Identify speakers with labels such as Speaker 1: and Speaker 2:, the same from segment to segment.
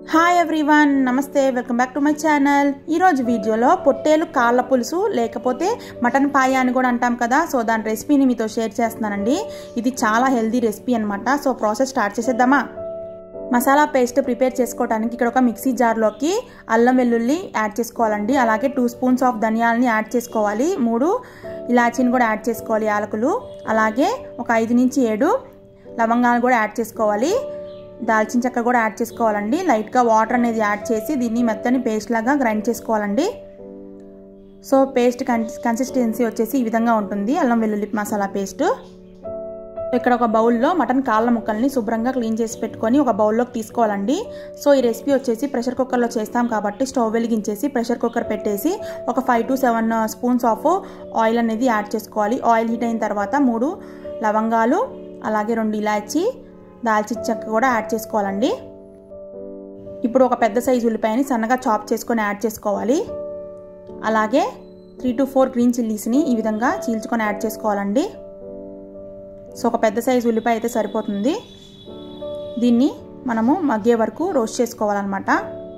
Speaker 1: hi everyone నమస్తే welcome back to my channel ఈరోజు వీడియోలో పొట్టేలు కాళ్ళ పులుసు లేకపోతే మటన్ పాయ అని కూడా అంటాం కదా సో దాని రెసిపీని మీతో షేర్ చేస్తున్నానండి ఇది చాలా హెల్దీ రెసిపీ అనమాట సో ప్రాసెస్ స్టార్ట్ చేసేద్దామా మసాలా పేస్ట్ ప్రిపేర్ చేసుకోవడానికి ఇక్కడ ఒక మిక్సీ జార్లోకి అల్లం వెల్లుల్లి యాడ్ చేసుకోవాలండి అలాగే టూ స్పూన్స్ ఆఫ్ ధనియాలని యాడ్ చేసుకోవాలి మూడు ఇలాచీని కూడా యాడ్ చేసుకోవాలి యాలకులు అలాగే ఒక ఐదు నుంచి ఏడు లవంగాలు కూడా యాడ్ చేసుకోవాలి దాల్చిన చెక్క కూడా యాడ్ చేసుకోవాలండి లైట్గా వాటర్ అనేది యాడ్ చేసి దీన్ని మెత్తని పేస్ట్ లాగా గ్రైండ్ చేసుకోవాలండి సో పేస్ట్ కన్సిస్టెన్సీ వచ్చేసి ఈ విధంగా ఉంటుంది అల్లం వెల్లుల్లి మసాలా పేస్ట్ ఇక్కడ ఒక బౌల్లో మటన్ కాళ్ళ ముక్కల్ని శుభ్రంగా క్లీన్ చేసి పెట్టుకొని ఒక బౌల్లోకి తీసుకోవాలండి సో ఈ రెసిపీ వచ్చేసి ప్రెషర్ కుక్కర్లో చేస్తాం కాబట్టి స్టవ్ వెలిగించేసి ప్రెషర్ కుక్కర్ పెట్టేసి ఒక five to seven spoons of oil అనేది యాడ్ చేసుకోవాలి ఆయిల్ హీట్ అయిన తర్వాత మూడు లవంగాలు అలాగే రెండు ఇలాచి దాల్చిన చెక్క కూడా యాడ్ చేసుకోవాలండి ఇప్పుడు ఒక పెద్ద సైజు ఉల్లిపాయని సన్నగా చాప్ చేసుకొని యాడ్ చేసుకోవాలి అలాగే త్రీ టు ఫోర్ గ్రీన్ చిల్లీస్ని ఈ విధంగా చీల్చుకొని యాడ్ చేసుకోవాలండి సో ఒక పెద్ద సైజు ఉల్లిపాయ అయితే సరిపోతుంది దీన్ని మనము మగ్గే వరకు రోస్ట్ చేసుకోవాలన్నమాట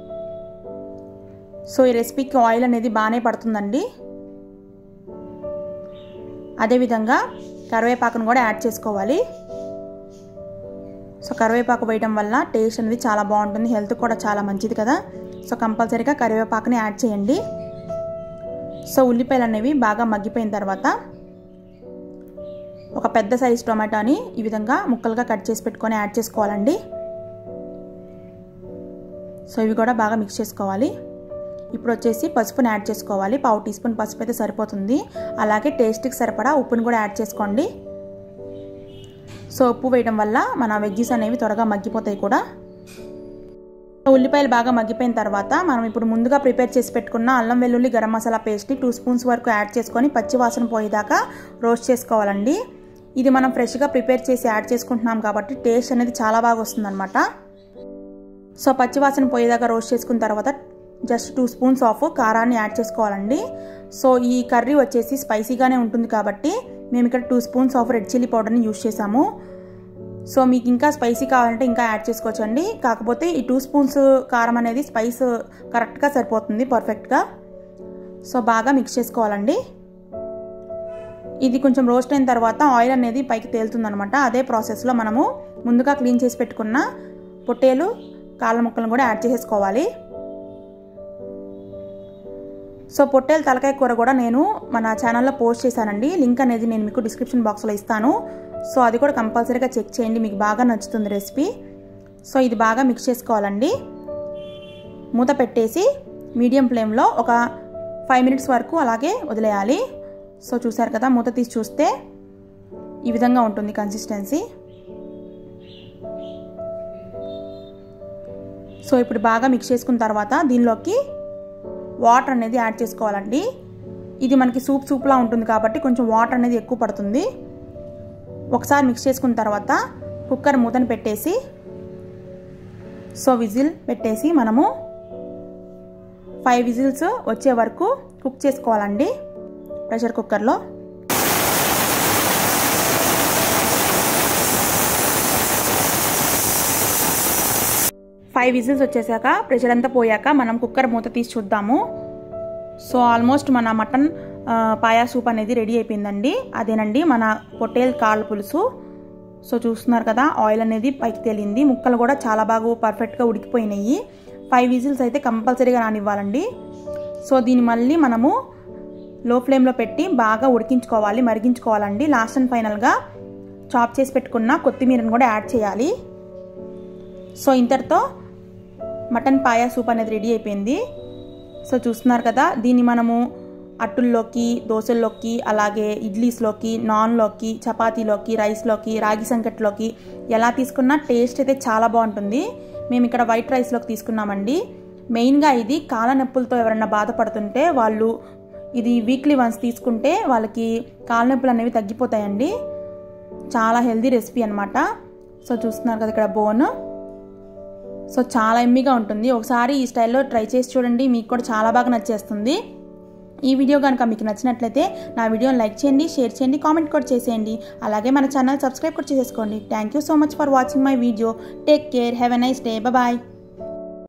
Speaker 1: సో ఈ రెసిపీకి ఆయిల్ అనేది బాగానే పడుతుందండి అదేవిధంగా కరివేపాకును కూడా యాడ్ చేసుకోవాలి సో కరివేపాకు వేయడం వల్ల టేస్ట్ అనేది చాలా బాగుంటుంది హెల్త్ కూడా చాలా మంచిది కదా సో కంపల్సరీగా కరివేపాకుని యాడ్ చేయండి సో ఉల్లిపాయలు అనేవి బాగా మగ్గిపోయిన తర్వాత ఒక పెద్ద సైజ్ టొమాటోని ఈ విధంగా ముక్కలుగా కట్ చేసి పెట్టుకొని యాడ్ చేసుకోవాలండి సో ఇవి కూడా బాగా మిక్స్ చేసుకోవాలి ఇప్పుడు వచ్చేసి పసుపుని యాడ్ చేసుకోవాలి పావు టీ స్పూన్ పసుపు అయితే సరిపోతుంది అలాగే టేస్ట్కి సరిపడా ఉప్పుని కూడా యాడ్ చేసుకోండి సో ఉప్పు వేయడం వల్ల మన వెజ్జీస్ అనేవి త్వరగా మగ్గిపోతాయి కూడా ఉల్లిపాయలు బాగా మగ్గిపోయిన తర్వాత మనం ఇప్పుడు ముందుగా ప్రిపేర్ చేసి పెట్టుకున్న అల్లం వెల్లుల్లి గరం మసాలా పేస్ట్ని టూ స్పూన్స్ వరకు యాడ్ చేసుకొని పచ్చి వాసన పోయేదాకా రోస్ట్ చేసుకోవాలండి ఇది మనం ఫ్రెష్గా ప్రిపేర్ చేసి యాడ్ చేసుకుంటున్నాం కాబట్టి టేస్ట్ అనేది చాలా బాగా వస్తుందన్నమాట సో పచ్చి వాసన పోయేదాకా రోస్ట్ చేసుకున్న తర్వాత జస్ట్ టూ స్పూన్స్ ఆఫ్ కారాన్ని యాడ్ చేసుకోవాలండి సో ఈ కర్రీ వచ్చేసి స్పైసీగానే ఉంటుంది కాబట్టి మేము ఇక్కడ two spoons of red chilli పౌడర్ని యూస్ చేసాము సో మీకు ఇంకా స్పైసీ కావాలంటే ఇంకా యాడ్ చేసుకోవచ్చండి కాకపోతే ఈ టూ స్పూన్స్ కారం అనేది స్పైస్ కరెక్ట్గా సరిపోతుంది పర్ఫెక్ట్గా సో బాగా మిక్స్ చేసుకోవాలండి ఇది కొంచెం రోస్ట్ అయిన తర్వాత ఆయిల్ అనేది పైకి తేలుతుందనమాట అదే ప్రాసెస్లో మనము ముందుగా క్లీన్ చేసి పెట్టుకున్న పొట్టేలు కాళ్ళ ముక్కలను కూడా యాడ్ చేసేసుకోవాలి సో పొట్టేలు తలకాయ కూర కూడా నేను మన ఛానల్లో పోస్ట్ చేశానండి లింక్ అనేది నేను మీకు డిస్క్రిప్షన్ బాక్స్లో ఇస్తాను సో అది కూడా కంపల్సరీగా చెక్ చేయండి మీకు బాగా నచ్చుతుంది రెసిపీ సో ఇది బాగా మిక్స్ చేసుకోవాలండి మూత పెట్టేసి మీడియం ఫ్లేమ్లో ఒక ఫైవ్ మినిట్స్ వరకు అలాగే వదిలేయాలి సో చూసారు కదా మూత తీసి చూస్తే ఈ విధంగా ఉంటుంది కన్సిస్టెన్సీ సో ఇప్పుడు బాగా మిక్స్ చేసుకున్న తర్వాత దీనిలోకి వాటర్ అనేది యాడ్ చేసుకోవాలండి ఇది మనకి సూప్ సూప్లా ఉంటుంది కాబట్టి కొంచెం వాటర్ అనేది ఎక్కువ పడుతుంది ఒకసారి మిక్స్ చేసుకున్న తర్వాత కుక్కర్ మూతను పెట్టేసి సో విజిల్ పెట్టేసి మనము ఫైవ్ విజిల్స్ వచ్చే వరకు కుక్ చేసుకోవాలండి ప్రెషర్ కుక్కర్లో ఫైవ్ విజిల్స్ వచ్చేసాక ప్రెషర్ అంతా పోయాక మనం కుక్కర్ మూత తీసి చూద్దాము సో ఆల్మోస్ట్ మన మటన్ పాయా సూప్ అనేది రెడీ అయిపోయిందండి అదేనండి మన పొట్టేల్ కాళ్ళ పులుసు సో చూస్తున్నారు కదా ఆయిల్ అనేది పైకి తేలింది ముక్కలు కూడా చాలా బాగా పర్ఫెక్ట్గా ఉడికిపోయినాయి ఫైవ్ విజిల్స్ అయితే కంపల్సరీగా రానివ్వాలండి సో దీన్ని మళ్ళీ మనము లో ఫ్లేమ్లో పెట్టి బాగా ఉడికించుకోవాలి మరిగించుకోవాలండి లాస్ట్ అండ్ ఫైనల్గా చాప్ చేసి పెట్టుకున్న కొత్తిమీరను కూడా యాడ్ చేయాలి సో ఇంతటితో మటన్ పాయా సూప్ అనేది రెడీ అయిపోయింది సో చూస్తున్నారు కదా దీన్ని మనము అట్టుల్లోకి దోశల్లోకి అలాగే ఇడ్లీస్లోకి నాన్లోకి చపాతీలోకి రైస్లోకి రాగి సంకట్లోకి ఎలా తీసుకున్నా టేస్ట్ అయితే చాలా బాగుంటుంది మేము ఇక్కడ వైట్ రైస్లోకి తీసుకున్నామండి మెయిన్గా ఇది కాళ్ళ నొప్పులతో ఎవరైనా బాధపడుతుంటే వాళ్ళు ఇది వీక్లీ వన్స్ తీసుకుంటే వాళ్ళకి కాళ్ళ నొప్పులు అనేవి తగ్గిపోతాయండి చాలా హెల్దీ రెసిపీ అనమాట సో చూస్తున్నారు కదా ఇక్కడ బోన్ సో చాలా ఎమ్మిగా ఉంటుంది ఒకసారి ఈ స్టైల్లో ట్రై చేసి చూడండి మీకు కూడా చాలా బాగా నచ్చేస్తుంది ఈ వీడియో కనుక మీకు నచ్చినట్లయితే నా వీడియోని లైక్ చేయండి షేర్ చేయండి కామెంట్ కూడా చేసేయండి అలాగే మన ఛానల్ సబ్స్క్రైబ్ కూడా చేసేసుకోండి thank you so much for watching my video take care have a nice day bye